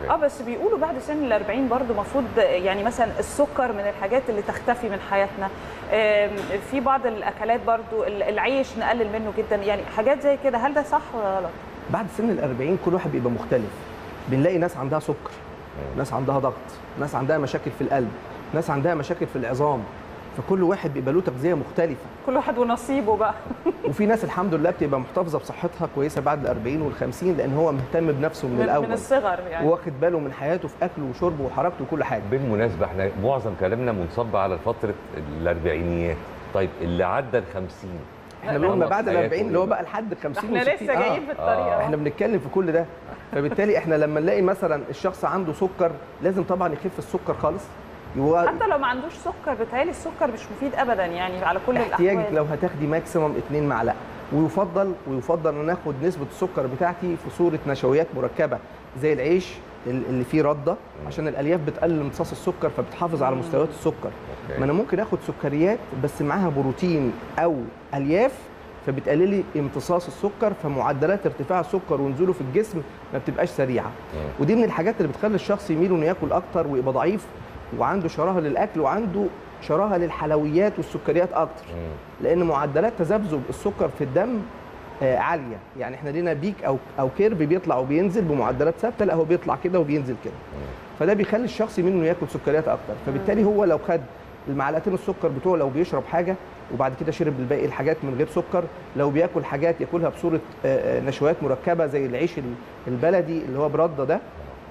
اه بس بيقولوا بعد سن ال 40 برضه المفروض يعني مثلا السكر من الحاجات اللي تختفي من حياتنا آم، في بعض الاكلات برضه العيش نقلل منه جدا يعني حاجات زي كده هل ده صح ولا غلط؟ بعد سن ال 40 كل واحد بيبقى مختلف بنلاقي ناس عندها سكر ناس عندها ضغط ناس عندها مشاكل في القلب ناس عندها مشاكل في العظام فكل واحد بيبقى له تغذيه مختلفه كل واحد ونصيبه بقى وفي ناس الحمد لله بتبقى محتفظه بصحتها كويسه بعد ال 40 وال 50 لان هو مهتم بنفسه من, من, الاول من الصغر يعني واخد باله من حياته في اكله وشربه وحركته وكل حاجه بالمناسبه احنا معظم كلامنا منصب على فتره الاربعينيات طيب اللي عدى ال 50 احنا بنقول ما بعد ال حياته 40 اللي هو إيه بقى لحد ال 50 احنا و60 لسه جايين في الطريق آه. أهو. احنا بنتكلم في كل ده فبالتالي احنا لما نلاقي مثلا الشخص عنده سكر لازم طبعا يخف السكر خالص هو حتى لو ما عندوش سكر بيتهيألي السكر مش مفيد ابدا يعني على كل احتياجك الاحوال لو هتاخدي ماكسيمم 2 معلقه ويفضل ويفضل ان ناخد نسبه السكر بتاعتي في صوره نشويات مركبه زي العيش اللي فيه رده عشان الالياف بتقلل امتصاص السكر فبتحافظ على مستويات السكر أوكي. ما انا ممكن اخد سكريات بس معاها بروتين او الياف فبتقلل لي امتصاص السكر فمعدلات ارتفاع السكر ونزوله في الجسم ما بتبقاش سريعه مم. ودي من الحاجات اللي بتخلي الشخص يميل انه ياكل اكتر ويبقى ضعيف وعنده شراهه للاكل وعنده شراهه للحلويات والسكريات اكتر مم. لان معدلات تذبذب السكر في الدم آه، عاليه يعني احنا لينا بيك او او كيرف بيطلع وبينزل بمعدلات ثابته لا هو بيطلع كده وبينزل كده فده بيخلي الشخص يميل انه ياكل سكريات اكتر فبالتالي هو لو خد المعلقتين السكر بتوعه لو بيشرب حاجه وبعد كده شرب الباقي الحاجات من غير سكر لو بياكل حاجات ياكلها بصوره آه، آه، نشويات مركبه زي العيش ال- البلدي اللي هو برده ده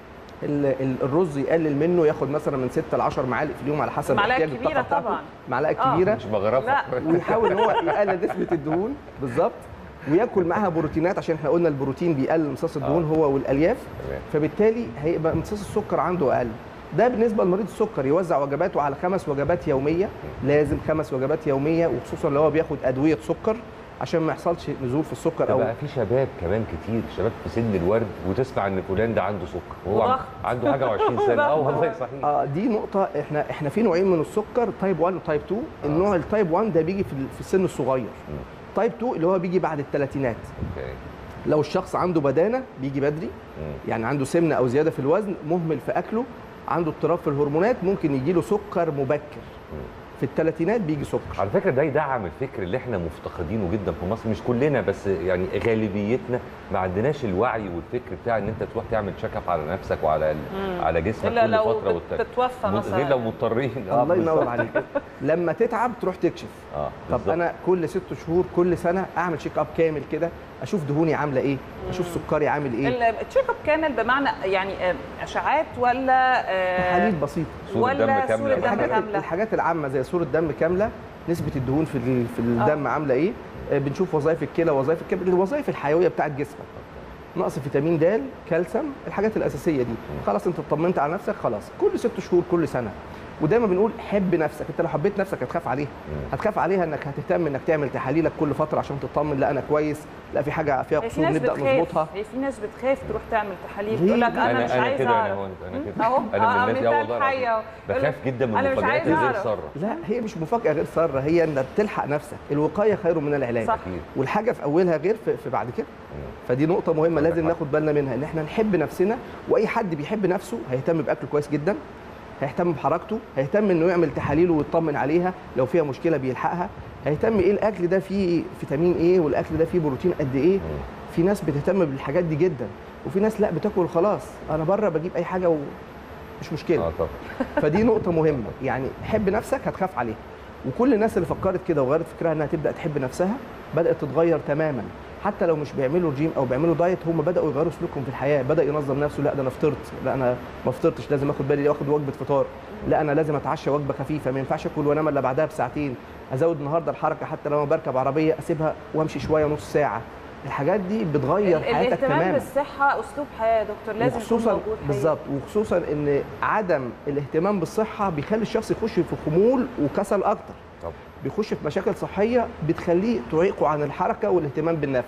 ال- ال- الرز يقلل منه ياخد مثلا من 6 ل 10 معالق في اليوم على حسب معلقة احتياج كبيرة الطاقه بتاعته طبعاً. معلقه آه. كبيره مش مغرفه لا. ويحاول ان هو يقلل نسبه الدهون بالظبط وياكل معاها بروتينات عشان احنا قلنا البروتين بيقلل امتصاص الدهون هو والالياف تمام. فبالتالي هيبقى امتصاص السكر عنده اقل ده بالنسبه لمريض السكر يوزع وجباته على خمس وجبات يوميه لازم خمس وجبات يوميه وخصوصا لو هو بياخد ادويه سكر عشان ما يحصلش نزول في السكر ده او بقى في شباب كمان كتير شباب في سن الورد وتسمع ان فلان ده عنده سكر وهو وضغط. عنده حاجه و20 سنه اه والله صحيح اه دي نقطة احنا احنا في نوعين من السكر تايب 1 وتايب 2 النوع التايب 1 ده بيجي في ال- في السن الصغير تايب 2 اللي هو بيجي بعد الثلاثينات اوكي لو الشخص عنده بدانة بيجي بدري مم. يعني عنده سمنة او زيادة في الوزن مهمل في اكله عنده اضطراب في الهرمونات ممكن يجي له سكر مبكر في الثلاثينات بيجي سكر على فكره ده يدعم الفكر اللي احنا مفتقدينه جدا في مصر مش كلنا بس يعني غالبيتنا ما عندناش الوعي والفكر بتاع ان انت تروح تعمل تشيك اب على نفسك وعلى ال- على جسمك الا كل لو فتره والتانيه تتوفى مثلا غير لو مضطرين آه، الله ينور بالظبط. عليك لما تتعب تروح تكشف اه طب بالظبط. انا كل ست شهور كل سنه اعمل شيك اب كامل كده اشوف دهوني عامله ايه اشوف سكري عامل ايه التشيك اب كامل بمعنى يعني آه، اشعاعات ولا آه، تحاليل بسيطه صورة دم ولا كاملة صورة دم مثلاً. الحاجات كامله الحاجات العامه زي صوره دم كامله نسبه الدهون في ال- في الدم عامله ايه آه، بنشوف وظائف الكلى وظائف الكبد الوظائف الحيويه بتاعت جسمك نقص فيتامين د كالسيوم الحاجات الاساسيه دي خلاص انت اطمنت على نفسك خلاص كل ست شهور كل سنه ودايما بنقول حب نفسك انت لو حبيت نفسك هتخاف عليها هتخاف عليها انك هتهتم انك تعمل تحاليلك كل فتره عشان تطمن لا انا كويس لا في حاجه فيها هي في قصور ناس نبدا بتخاف نظبطها هي في ناس بتخاف تروح تعمل تحاليل ليه؟ تقول لك انا- انا مش انا عايز كده انا اعرف هو انا كده اهو انا من الناس دي اه مثال والله حي العظيم. أهو. بخاف جدا من أنا مش المفاجآت عايز اللي غير أعرف. ساره لا هي مش مفاجاه غير ساره هي انك تلحق نفسك الوقايه خير من العلاج صح. أكيد. والحاجه في اولها غير في, في بعد كده فدي نقطه مهمه عندك لازم حق. ناخد بالنا منها ان احنا نحب نفسنا واي حد بيحب نفسه هيهتم باكله كويس جدا هيهتم بحركته هيهتم انه يعمل تحاليله ويطمن عليها لو فيها مشكله بيلحقها هيهتم ايه الاكل ده فيه فيتامين ايه والاكل ده فيه بروتين قد ايه في ناس بتهتم بالحاجات دي جدا وفي ناس لا بتاكل خلاص انا بره بجيب اي حاجه ومش مشكله اه طبعا فدي نقطة مهمة يعني حب نفسك هتخاف عليها وكل الناس اللي فكرت كده وغيرت فكرها انها تبدا تحب نفسها بدات تتغير تماما حتى لو مش بيعملوا رجيم او بيعملوا دايت هم بداوا يغيروا سلوكهم في الحياه بدا ينظم نفسه لا ده انا فطرت لا انا ما فطرتش لازم اخد بالي واخد وجبه فطار لا انا لازم اتعشى وجبه خفيفه ما ينفعش اكل وانام الا بعدها بساعتين ازود النهارده الحركه حتى لو انا بركب عربيه اسيبها وامشي شويه نص ساعه الحاجات دي بتغير ال- حياتك الاهتمام تماما بالصحه اسلوب حياه يا دكتور لازم يكون وخصوصا موجود حقيقي. بالظبط وخصوصا ان عدم الاهتمام بالصحه بيخلي الشخص يخش في خمول وكسل اكتر طبعا بيخش في مشاكل صحيه بتخليه تعيقه عن الحركه والاهتمام بالنفس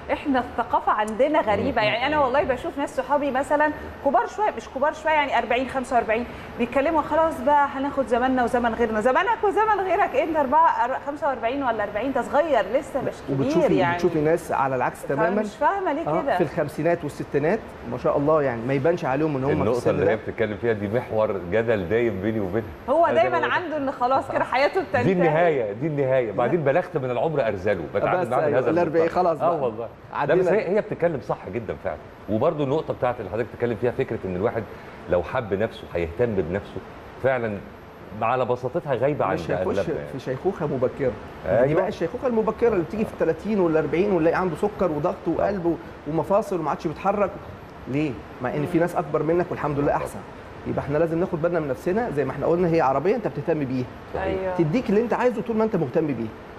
احنا الثقافه عندنا غريبه يعني انا والله بشوف ناس صحابي مثلا كبار شويه مش كبار شويه يعني 40 45 بيتكلموا خلاص بقى هناخد زماننا وزمن غيرنا زمانك وزمن غيرك انت 4 45 ولا 40 انت صغير لسه مش كبير وبتشوفي يعني بتشوفي ناس على العكس فأنا تماما مش فاهمه ليه آه، كده في الخمسينات والستينات ما شاء الله يعني ما يبانش عليهم ان هم في النقطه السن اللي هي ده بتتكلم فيها دي محور جدل دايم بيني وبينها هو أنا دايما زي ما عنده ان خلاص كده حياته بتنتهي دي النهايه دي النهايه بعدين بلغت من العمر ارزله بتعامل بس معاه من أيوة، هذا الأربعين المنطلق. خلاص اه بقى. والله لا عدينا بس هي هي بتتكلم صح جدا فعلا وبرده النقطه بتاعت اللي حضرتك بتتكلم فيها فكره ان الواحد لو حب نفسه هيهتم بنفسه فعلا على بساطتها غايبه عن مش هيخش اغلبنا في شيخوخه مبكره أيوة. دي بقى الشيخوخه المبكره اللي بتيجي في ال 30 وال 40 ونلاقي عنده سكر وضغط وقلب و- ومفاصل وما عادش بيتحرك ليه؟ مع ان في ناس اكبر منك والحمد لله احسن يبقى احنا لازم ناخد بالنا من نفسنا زي ما احنا قلنا هي عربيه انت بتهتم بيها ايوه تديك اللي انت عايزه طول ما انت مهتم بيه